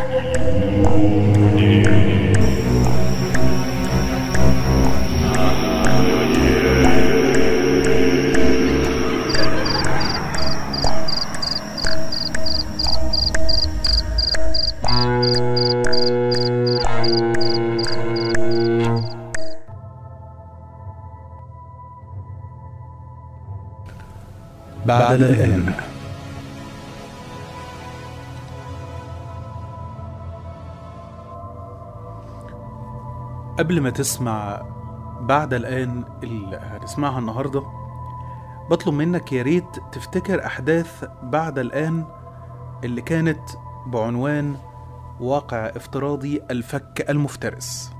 بعد الآن قبل ما تسمع بعد الآن اللي هتسمعها النهاردة بطلب منك يا ريت تفتكر أحداث بعد الآن اللي كانت بعنوان واقع افتراضي الفك المفترس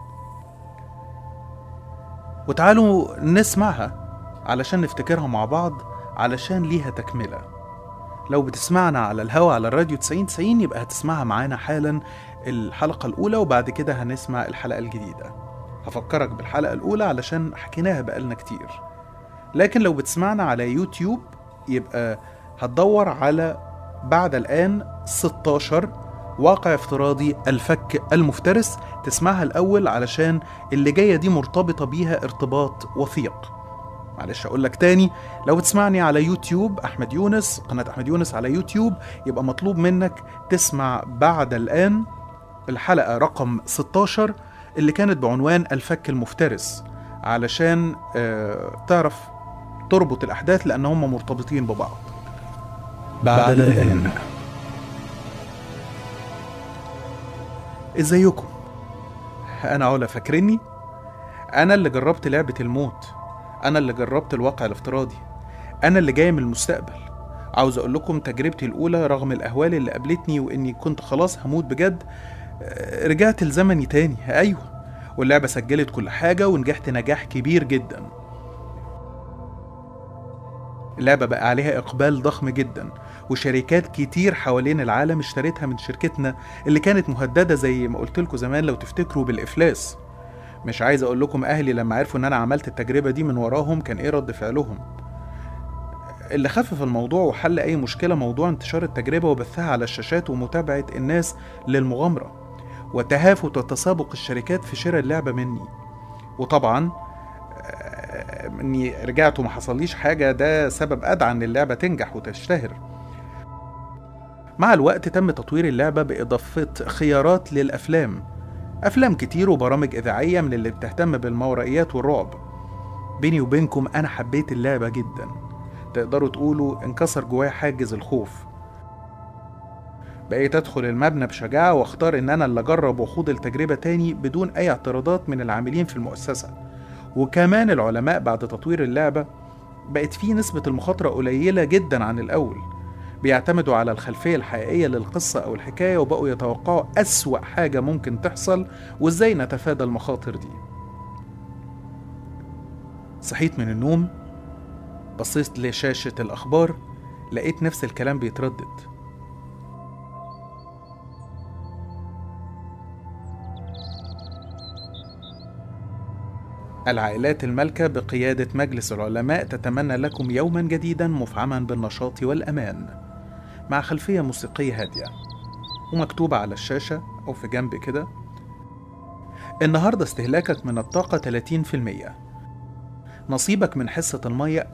وتعالوا نسمعها علشان نفتكرها مع بعض علشان ليها تكملة لو بتسمعنا على الهوا على الراديو 90 90 يبقى هتسمعها معانا حالا الحلقة الأولى وبعد كده هنسمع الحلقة الجديدة هفكرك بالحلقة الأولى علشان حكيناها بقالنا كتير لكن لو بتسمعنا على يوتيوب يبقى هتدور على بعد الآن 16 واقع افتراضي الفك المفترس تسمعها الأول علشان اللي جاية دي مرتبطة بيها ارتباط وثيق معلش اقول لك تاني لو بتسمعني على يوتيوب احمد يونس قناه احمد يونس على يوتيوب يبقى مطلوب منك تسمع بعد الان الحلقه رقم 16 اللي كانت بعنوان الفك المفترس علشان آه تعرف تربط الاحداث لان هم مرتبطين ببعض بعد الآن ازيكم انا علا فاكرني انا اللي جربت لعبه الموت انا اللي جربت الواقع الافتراضي انا اللي جاي من المستقبل عاوز اقول لكم تجربتي الاولى رغم الاهوال اللي قابلتني واني كنت خلاص هموت بجد آه، رجعت لزمني تاني ايوه واللعبه سجلت كل حاجه ونجحت نجاح كبير جدا اللعبة بقى عليها إقبال ضخم جدا وشركات كتير حوالين العالم اشتريتها من شركتنا اللي كانت مهددة زي ما قلت لكم زمان لو تفتكروا بالإفلاس مش عايز أقول لكم أهلي لما عرفوا إن أنا عملت التجربة دي من وراهم كان إيه رد فعلهم اللي خفف الموضوع وحل أي مشكلة موضوع انتشار التجربة وبثها على الشاشات ومتابعة الناس للمغامرة وتهافت وتسابق الشركات في شراء اللعبة مني وطبعا آه، اني رجعت وما حصليش حاجه ده سبب ادعى ان اللعبه تنجح وتشتهر مع الوقت تم تطوير اللعبه باضافه خيارات للافلام افلام كتير وبرامج اذاعيه من اللي بتهتم بالماورائيات والرعب بيني وبينكم انا حبيت اللعبه جدا تقدروا تقولوا انكسر جوايا حاجز الخوف بقيت ادخل المبنى بشجاعه واختار ان انا اللي اجرب واخوض التجربه تاني بدون اي اعتراضات من العاملين في المؤسسه وكمان العلماء بعد تطوير اللعبة بقت فيه نسبة المخاطرة قليلة جدا عن الأول بيعتمدوا على الخلفية الحقيقية للقصة أو الحكاية وبقوا يتوقعوا أسوأ حاجة ممكن تحصل وإزاي نتفادى المخاطر دي صحيت من النوم بصيت لشاشة الأخبار لقيت نفس الكلام بيتردد العائلات المالكة بقيادة مجلس العلماء تتمنى لكم يوما جديدا مفعما بالنشاط والأمان مع خلفية موسيقية هادية ومكتوبة على الشاشة أو في جنب كده النهاردة استهلاكك من الطاقة 30% نصيبك من حصة المية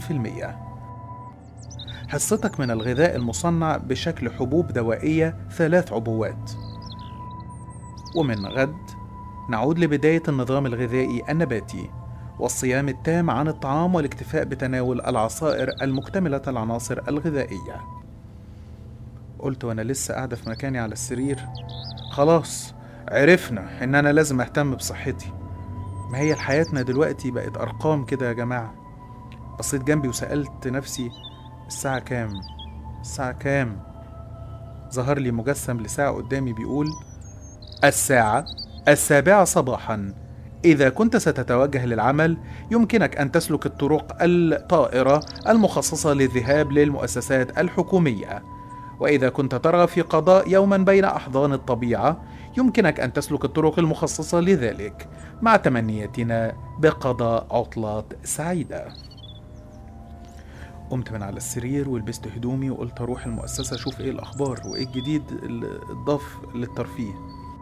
40% حصتك من الغذاء المصنع بشكل حبوب دوائية ثلاث عبوات ومن غد نعود لبداية النظام الغذائي النباتي والصيام التام عن الطعام والاكتفاء بتناول العصائر المكتملة العناصر الغذائية قلت وانا لسه قاعدة في مكاني على السرير خلاص عرفنا ان انا لازم اهتم بصحتي ما هي حياتنا دلوقتي بقت ارقام كده يا جماعة بصيت جنبي وسألت نفسي الساعة كام الساعة كام ظهر لي مجسم لساعة قدامي بيقول الساعة السابعة صباحا إذا كنت ستتوجه للعمل يمكنك أن تسلك الطرق الطائرة المخصصة للذهاب للمؤسسات الحكومية وإذا كنت ترغب في قضاء يوما بين أحضان الطبيعة يمكنك أن تسلك الطرق المخصصة لذلك مع تمنياتنا بقضاء عطلات سعيدة قمت من على السرير ولبست هدومي وقلت اروح المؤسسة اشوف ايه الاخبار وايه الجديد اللي اتضاف للترفيه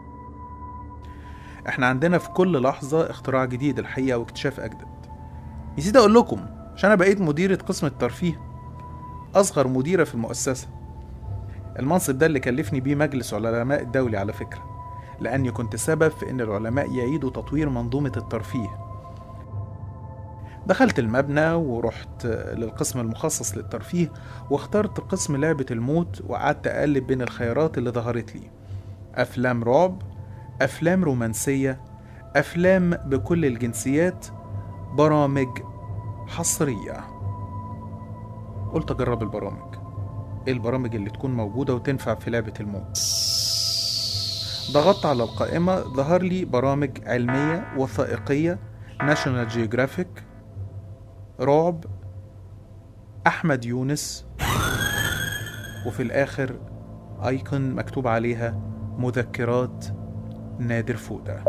احنا عندنا في كل لحظة اختراع جديد الحقيقة واكتشاف اجدد نسيت اقول لكم عشان انا بقيت مديرة قسم الترفيه اصغر مديرة في المؤسسة المنصب ده اللي كلفني بيه مجلس العلماء الدولي على فكرة لأني كنت سبب في إن العلماء يعيدوا تطوير منظومة الترفيه دخلت المبنى ورحت للقسم المخصص للترفيه واخترت قسم لعبة الموت وقعدت أقلب بين الخيارات اللي ظهرت لي أفلام رعب أفلام رومانسية أفلام بكل الجنسيات برامج حصرية قلت أجرب البرامج إيه البرامج اللي تكون موجودة وتنفع في لعبة الموت ضغطت على القائمة ظهر لي برامج علمية وثائقية ناشونال جيوغرافيك رعب أحمد يونس وفي الآخر أيكون مكتوب عليها مذكرات نادر فودة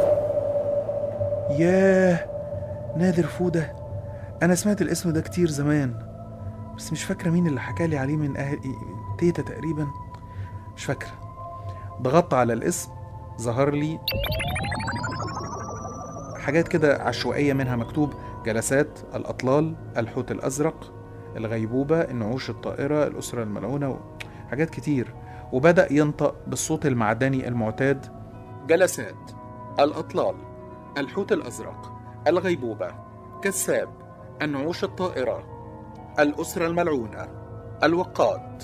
ياه نادر فودة أنا سمعت الاسم ده كتير زمان بس مش فاكرة مين اللي حكالي عليه من أهل تيتا تقريبا مش فاكرة ضغطت على الاسم ظهر لي حاجات كده عشوائية منها مكتوب جلسات الأطلال الحوت الأزرق الغيبوبة النعوش الطائرة الأسرة الملعونة حاجات كتير وبدأ ينطق بالصوت المعدني المعتاد جلسات الأطلال الحوت الأزرق الغيبوبة كساب النعوش الطائرة الأسرة الملعونة الوقاد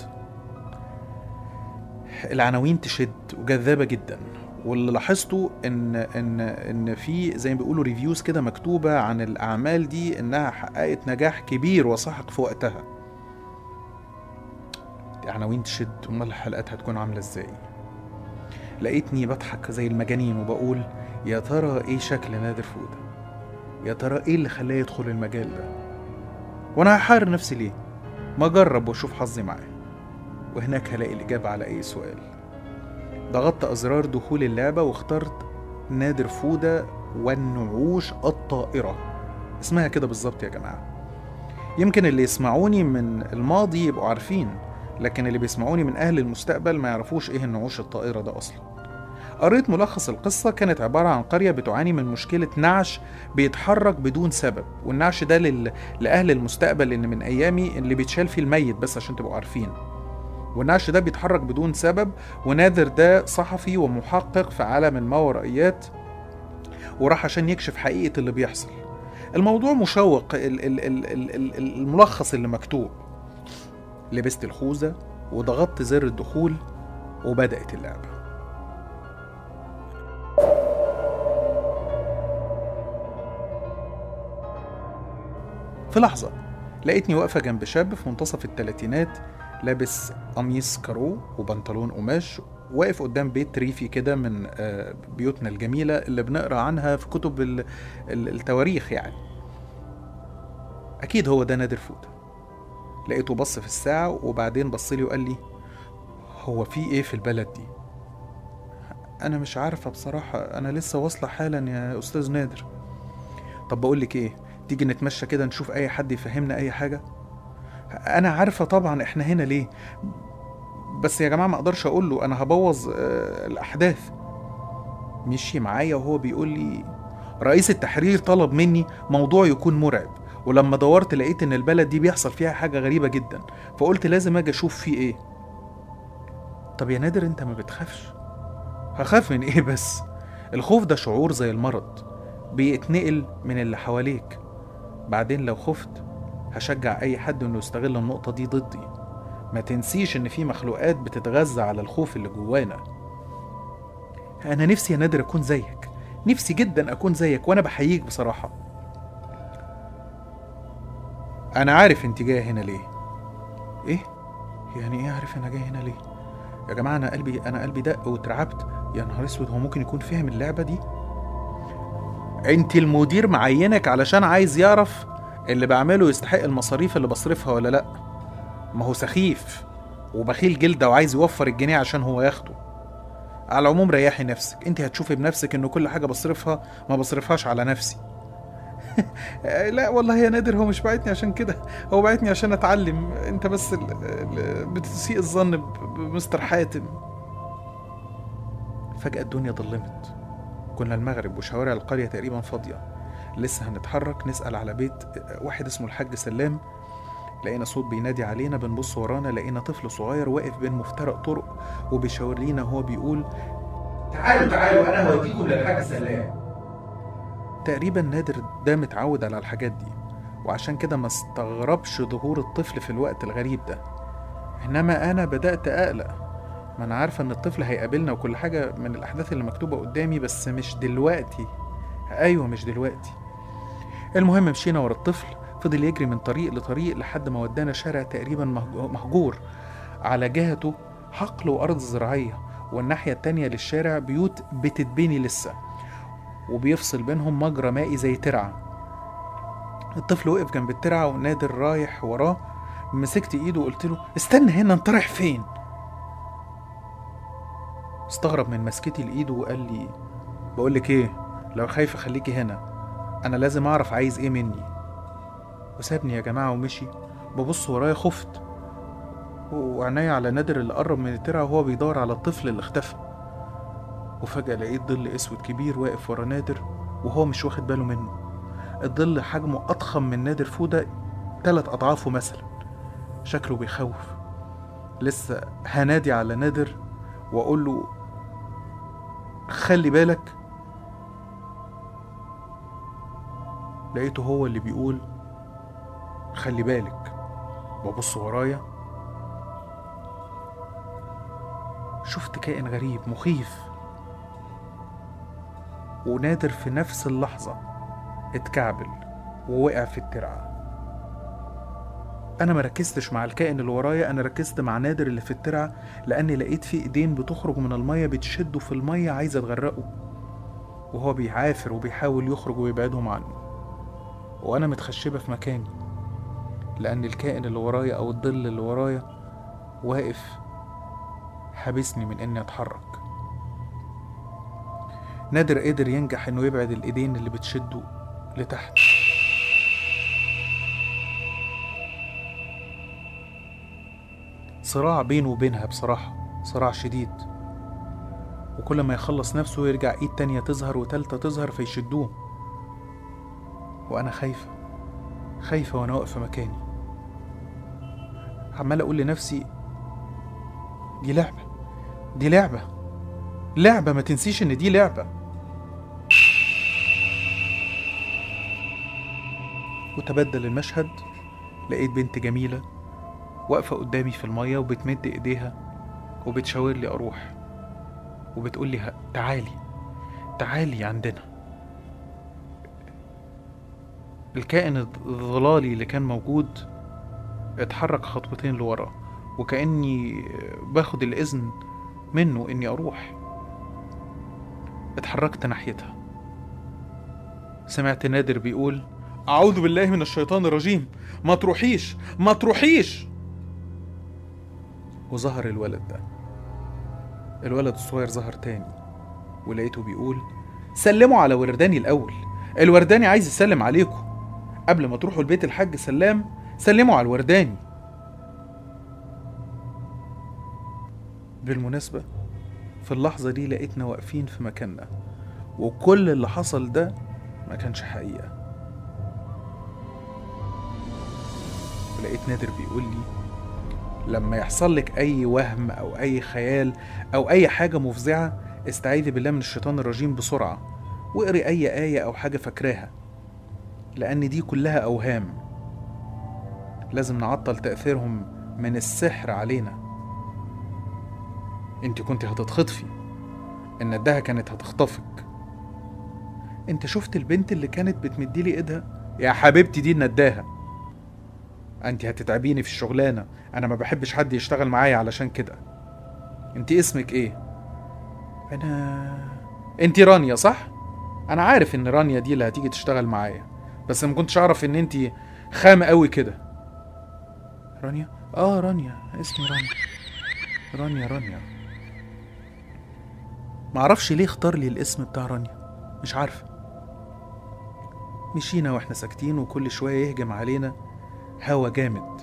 العناوين تشد وجذابة جدا واللي لاحظته ان ان ان في زي ما بيقولوا ريفيوز كده مكتوبه عن الاعمال دي انها حققت نجاح كبير وساحق في وقتها عناوين تشد امال الحلقات هتكون عامله ازاي لقيتني بضحك زي المجانين وبقول يا ترى ايه شكل نادر فوده يا ترى ايه اللي خلاه يدخل المجال ده وانا هحارب نفسي ليه ما اجرب واشوف حظي معاه وهناك هلاقي الاجابه على اي سؤال ضغطت أزرار دخول اللعبة واخترت نادر فودة والنعوش الطائرة اسمها كده بالظبط يا جماعة يمكن اللي يسمعوني من الماضي يبقوا عارفين لكن اللي بيسمعوني من أهل المستقبل ما يعرفوش إيه النعوش الطائرة ده أصلا قريت ملخص القصة كانت عبارة عن قرية بتعاني من مشكلة نعش بيتحرك بدون سبب والنعش ده لل... لأهل المستقبل إن من أيامي اللي بيتشال فيه الميت بس عشان تبقوا عارفين والنعش ده بيتحرك بدون سبب ونادر ده صحفي ومحقق في عالم الماورائيات وراح عشان يكشف حقيقة اللي بيحصل الموضوع مشوق ال- ال- ال- ال- ال- الملخص اللي مكتوب لبست الخوذة وضغطت زر الدخول وبدأت اللعبة في لحظة لقيتني واقفة جنب شاب في منتصف الثلاثينات لابس قميص كارو وبنطلون قماش واقف قدام بيت ريفي كده من آه، بيوتنا الجميلة اللي بنقرا عنها في كتب ال- ال- التواريخ يعني أكيد هو ده نادر فودة لقيته بص في الساعة وبعدين بص لي وقال لي هو في إيه في البلد دي؟ أنا مش عارفة بصراحة أنا لسه واصلة حالا يا أستاذ نادر طب بقول لك إيه تيجي نتمشى كده نشوف أي حد يفهمنا أي حاجة انا عارفه طبعا احنا هنا ليه بس يا جماعه ما اقدرش اقول له انا هبوظ آه، الاحداث مشي معايا وهو بيقول لي رئيس التحرير طلب مني موضوع يكون مرعب ولما دورت لقيت ان البلد دي بيحصل فيها حاجه غريبه جدا فقلت لازم اجي اشوف فيه ايه طب يا نادر انت ما بتخافش هخاف من ايه بس الخوف ده شعور زي المرض بيتنقل من اللي حواليك بعدين لو خفت هشجع أي حد إنه يستغل النقطة دي ضدي ما تنسيش إن في مخلوقات بتتغذى على الخوف اللي جوانا أنا نفسي يا نادر أكون زيك نفسي جدا أكون زيك وأنا بحييك بصراحة أنا عارف أنت جاية هنا ليه إيه؟ يعني إيه عارف أنا جاي هنا ليه؟ يا جماعة أنا قلبي أنا قلبي دق واترعبت يا نهار أسود هو ممكن يكون فاهم اللعبة دي؟ أنت المدير معينك علشان عايز يعرف اللي بعمله يستحق المصاريف اللي بصرفها ولا لا ما هو سخيف وبخيل جلدة وعايز يوفر الجنيه عشان هو ياخده على العموم ريحي نفسك انت هتشوفي بنفسك ان كل حاجة بصرفها ما بصرفهاش على نفسي لا والله يا نادر هو مش بعتني عشان كده هو بعتني عشان اتعلم انت بس ال... ال... بتسيء الظن ب... بمستر حاتم فجأة الدنيا ضلمت كنا المغرب وشوارع القرية تقريبا فاضية لسه هنتحرك نسأل على بيت واحد اسمه الحاج سلام لقينا صوت بينادي علينا بنبص ورانا لقينا طفل صغير واقف بين مفترق طرق وبيشاور لينا هو بيقول تعالوا تعالوا انا هوديكم للحاج سلام تقريبا نادر ده متعود على الحاجات دي وعشان كده ما استغربش ظهور الطفل في الوقت الغريب ده انما انا بدأت اقلق ما انا عارفه ان الطفل هيقابلنا وكل حاجه من الاحداث اللي مكتوبه قدامي بس مش دلوقتي ايوه مش دلوقتي المهم مشينا ورا الطفل فضل يجري من طريق لطريق لحد ما ودانا شارع تقريبا مهج- مهجور على جهته حقل وارض زراعيه والناحيه التانية للشارع بيوت بتتبني لسه وبيفصل بينهم مجرى مائي زي ترعه الطفل وقف جنب الترعه ونادر رايح وراه مسكت ايده وقلت له استنى هنا انت رايح فين استغرب من مسكتي لايده وقال لي بقول لك ايه لو خايفه خليكي هنا انا لازم اعرف عايز ايه مني وسابني يا جماعه ومشي ببص ورايا خفت وعينيا على نادر اللي قرب من الترعه وهو بيدور على الطفل اللي اختفى وفجاه لقيت ظل اسود كبير واقف ورا نادر وهو مش واخد باله منه الظل حجمه اضخم من نادر فوده تلات اضعافه مثلا شكله بيخوف لسه هنادي على نادر واقول له خلي بالك لقيته هو اللي بيقول خلي بالك ببص ورايا شفت كائن غريب مخيف ونادر في نفس اللحظة اتكعبل ووقع في الترعة أنا ما ركزتش مع الكائن اللي ورايا أنا ركزت مع نادر اللي في الترعة لأني لقيت فيه إيدين بتخرج من المية بتشده في المية عايزة تغرقه وهو بيعافر وبيحاول يخرج ويبعدهم عنه وأنا متخشبة في مكاني لأن الكائن اللي ورايا أو الظل اللي ورايا واقف حابسني من إني أتحرك نادر قدر ينجح إنه يبعد الإيدين اللي بتشده لتحت صراع بينه وبينها بصراحة صراع شديد وكل ما يخلص نفسه يرجع ايد تانية تظهر وتالتة تظهر فيشدوه وأنا خايفة خايفة وأنا واقفة مكاني عمال أقول لنفسي دي لعبة دي لعبة لعبة ما تنسيش إن دي لعبة وتبدل المشهد لقيت بنت جميلة واقفة قدامي في المية وبتمد ايديها وبتشاور لي اروح وبتقول لي ه- تعالي تعالي عندنا الكائن الظلالي اللي كان موجود اتحرك خطوتين لورا وكأني باخد الإذن منه إني أروح اتحركت ناحيتها سمعت نادر بيقول أعوذ بالله من الشيطان الرجيم ما تروحيش ما تروحيش وظهر الولد ده الولد الصغير ظهر تاني ولقيته بيقول سلموا على ورداني الأول الورداني عايز يسلم عليكم قبل ما تروحوا البيت الحاج سلام سلموا على الورداني بالمناسبة في اللحظة دي لقيتنا واقفين في مكاننا وكل اللي حصل ده ما كانش حقيقة ولقيت نادر بيقول لي لما يحصل لك أي وهم أو أي خيال أو أي حاجة مفزعة استعيذي بالله من الشيطان الرجيم بسرعة واقري أي آية أو حاجة فاكراها لأن دي كلها أوهام لازم نعطل تأثيرهم من السحر علينا انت كنت هتتخطفي الندهة كانت هتخطفك انت شفت البنت اللي كانت بتمديلي ايدها يا حبيبتي دي النداهة انت هتتعبيني في الشغلانة انا ما بحبش حد يشتغل معايا علشان كده انت اسمك ايه انا انت رانيا صح انا عارف ان رانيا دي اللي هتيجي تشتغل معايا بس ما كنتش اعرف ان انت خامة قوي كده رانيا اه رانيا اسمي رانيا رانيا رانيا معرفش ليه اختار لي الاسم بتاع رانيا مش عارفة مشينا واحنا ساكتين وكل شوية يهجم علينا هوا جامد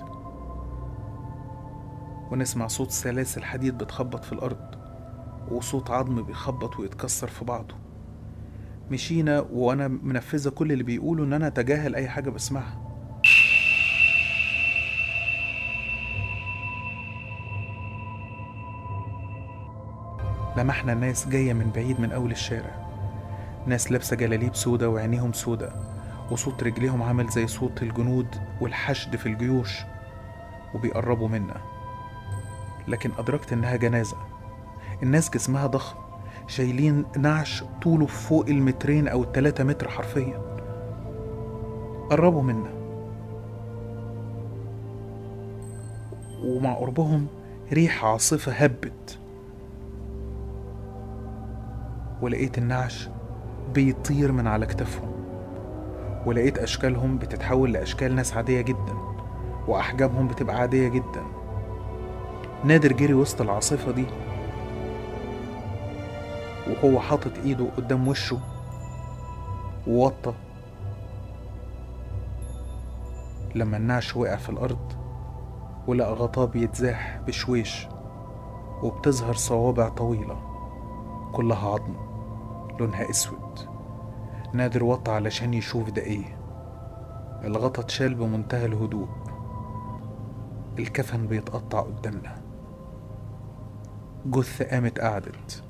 ونسمع صوت سلاسل حديد بتخبط في الأرض وصوت عظم بيخبط ويتكسر في بعضه مشينا وأنا منفذة كل اللي بيقوله إن أنا أتجاهل أي حاجة بسمعها لمحنا ناس جاية من بعيد من أول الشارع ناس لابسة جلاليب سودا وعينيهم سودا وصوت رجليهم عامل زي صوت الجنود والحشد في الجيوش وبيقربوا منا لكن أدركت إنها جنازة الناس جسمها ضخم شايلين نعش طوله فوق المترين أو التلاتة متر حرفيا قربوا منا ومع قربهم ريح عاصفة هبت ولقيت النعش بيطير من على كتافهم ولقيت أشكالهم بتتحول لأشكال ناس عادية جدا وأحجامهم بتبقى عادية جدا نادر جري وسط العاصفة دي وهو حاطط ايده قدام وشه ووطى لما النعش وقع في الأرض ولقى غطاه بيتزاح بشويش وبتظهر صوابع طويلة كلها عظم لونها اسود نادر وطى علشان يشوف ده ايه الغطا اتشال بمنتهى الهدوء الكفن بيتقطع قدامنا جثة قامت قعدت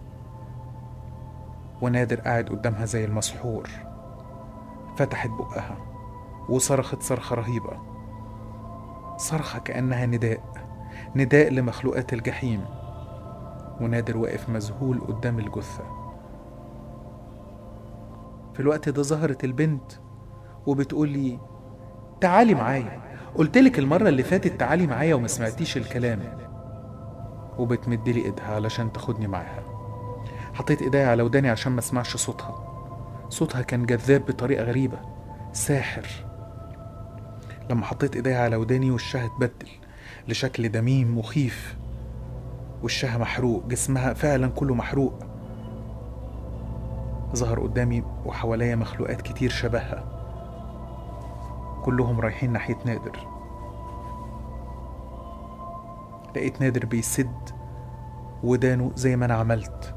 ونادر قاعد قدامها زي المسحور فتحت بقها وصرخت صرخة رهيبة صرخة كأنها نداء نداء لمخلوقات الجحيم ونادر واقف مذهول قدام الجثة في الوقت ده ظهرت البنت وبتقول لي تعالي معايا قلتلك المرة اللي فاتت تعالي معايا وما سمعتيش الكلام وبتمدلي ايدها علشان تاخدني معاها حطيت ايديا على وداني عشان ما اسمعش صوتها صوتها كان جذاب بطريقة غريبة ساحر لما حطيت ايديا على وداني وشها اتبدل لشكل دميم مخيف وشها محروق جسمها فعلا كله محروق ظهر قدامي وحواليا مخلوقات كتير شبهها كلهم رايحين ناحية نادر لقيت نادر بيسد ودانه زي ما انا عملت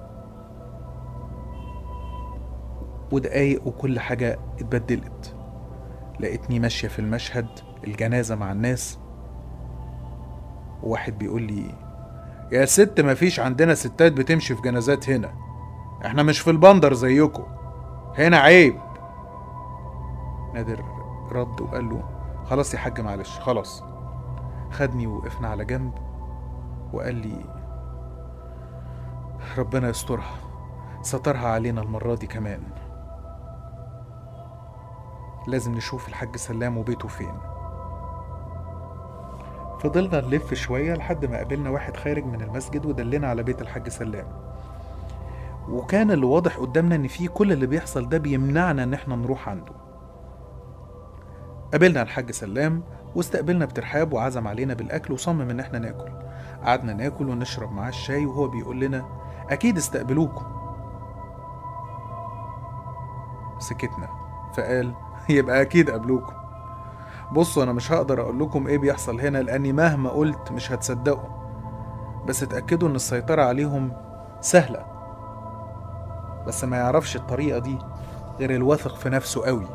ودقايق وكل حاجة اتبدلت لقيتني ماشية في المشهد الجنازة مع الناس وواحد بيقول لي يا ست مفيش عندنا ستات بتمشي في جنازات هنا احنا مش في البندر زيكم هنا عيب نادر رد وقال له خلاص يا حاج معلش خلاص خدني ووقفنا على جنب وقال لي ربنا يسترها سترها علينا المرة دي كمان لازم نشوف الحاج سلام وبيته فين فضلنا نلف شوية لحد ما قابلنا واحد خارج من المسجد ودلنا على بيت الحاج سلام وكان اللي واضح قدامنا ان في كل اللي بيحصل ده بيمنعنا ان احنا نروح عنده قابلنا الحاج سلام واستقبلنا بترحاب وعزم علينا بالاكل وصمم ان احنا ناكل قعدنا ناكل ونشرب معاه الشاي وهو بيقول لنا اكيد استقبلوكم سكتنا فقال يبقى اكيد قابلوكم بصوا انا مش هقدر اقول لكم ايه بيحصل هنا لاني مهما قلت مش هتصدقوا بس اتاكدوا ان السيطره عليهم سهله بس ما يعرفش الطريقه دي غير الواثق في نفسه قوي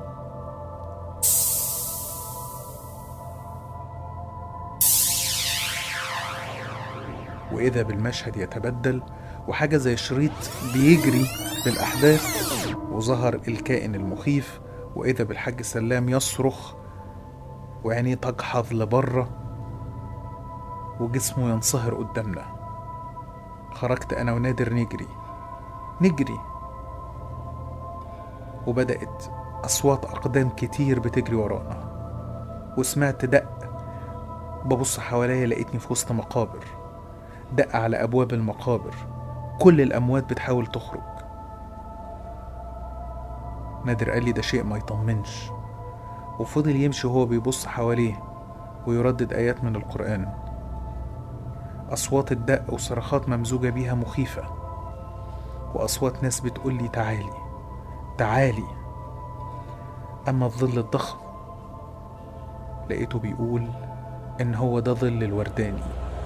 واذا بالمشهد يتبدل وحاجه زي شريط بيجري بالاحداث وظهر الكائن المخيف واذا بالحاج سلام يصرخ وعينيه تجحظ لبره وجسمه ينصهر قدامنا خرجت انا ونادر نجري نجري وبدات اصوات اقدام كتير بتجري ورانا وسمعت دق ببص حواليا لقيتني في وسط مقابر دق على ابواب المقابر كل الاموات بتحاول تخرج نادر قال لي ده شيء ما يطمنش وفضل يمشي وهو بيبص حواليه ويردد آيات من القرآن أصوات الدق وصرخات ممزوجة بيها مخيفة وأصوات ناس بتقول لي تعالي تعالي أما الظل الضخم لقيته بيقول إن هو ده ظل الورداني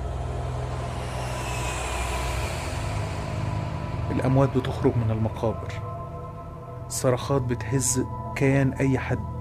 الأموات بتخرج من المقابر صرخات بتهز كيان أي حد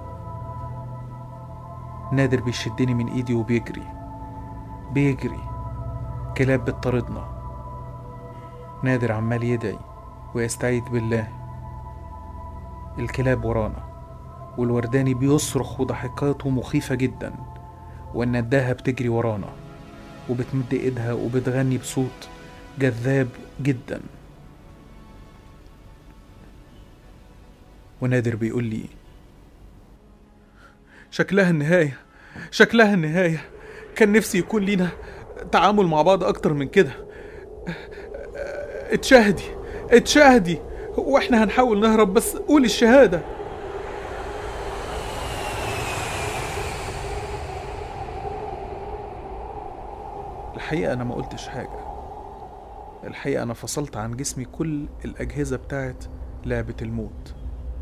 نادر بيشدني من إيدي وبيجري بيجري كلاب بتطاردنا نادر عمال يدعي ويستعيذ بالله الكلاب ورانا والورداني بيصرخ وضحكاته مخيفة جدا والنداهة بتجري ورانا وبتمد ايدها وبتغني بصوت جذاب جدا ونادر بيقول لي شكلها النهاية شكلها النهاية كان نفسي يكون لينا تعامل مع بعض أكتر من كده اتشاهدي اتشاهدي واحنا هنحاول نهرب بس قولي الشهادة الحقيقة أنا ما قلتش حاجة الحقيقة أنا فصلت عن جسمي كل الأجهزة بتاعت لعبة الموت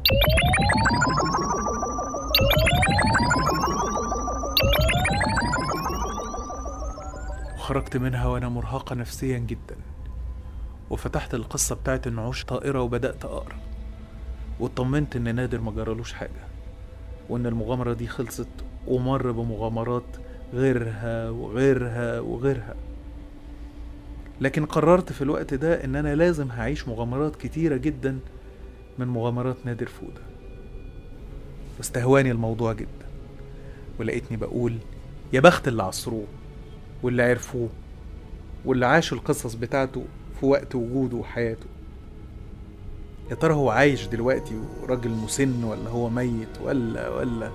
وخرجت منها وأنا مرهقة نفسيا جدا وفتحت القصة بتاعت النعوش طائرة وبدأت أقرأ واطمنت إن نادر ما جرالوش حاجة وإن المغامرة دي خلصت ومر بمغامرات غيرها وغيرها وغيرها لكن قررت في الوقت ده إن أنا لازم هعيش مغامرات كتيرة جدا من مغامرات نادر فودة واستهواني الموضوع جدا ولقيتني بقول يا بخت اللي عصروه واللي عرفوه واللي عاشوا القصص بتاعته في وقت وجوده وحياته يا ترى هو عايش دلوقتي وراجل مسن ولا هو ميت ولا ولا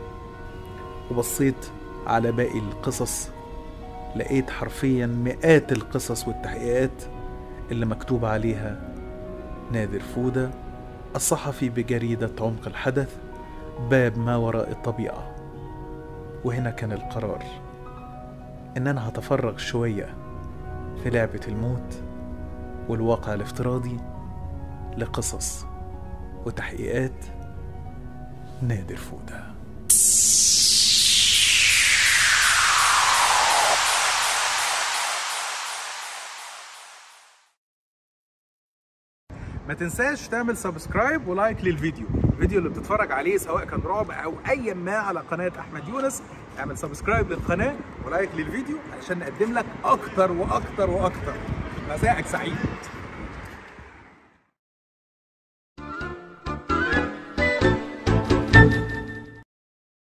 وبصيت على باقي القصص لقيت حرفيا مئات القصص والتحقيقات اللي مكتوب عليها نادر فودة الصحفي بجريدة عمق الحدث باب ما وراء الطبيعة وهنا كان القرار إن أنا هتفرغ شوية في لعبة الموت والواقع الافتراضي لقصص وتحقيقات نادر فودة ما تنساش تعمل سبسكرايب ولايك للفيديو الفيديو اللي بتتفرج عليه سواء كان رعب او ايا ما على قناه احمد يونس اعمل سبسكرايب للقناه ولايك للفيديو علشان نقدم لك اكتر واكتر واكتر مساءك سعيد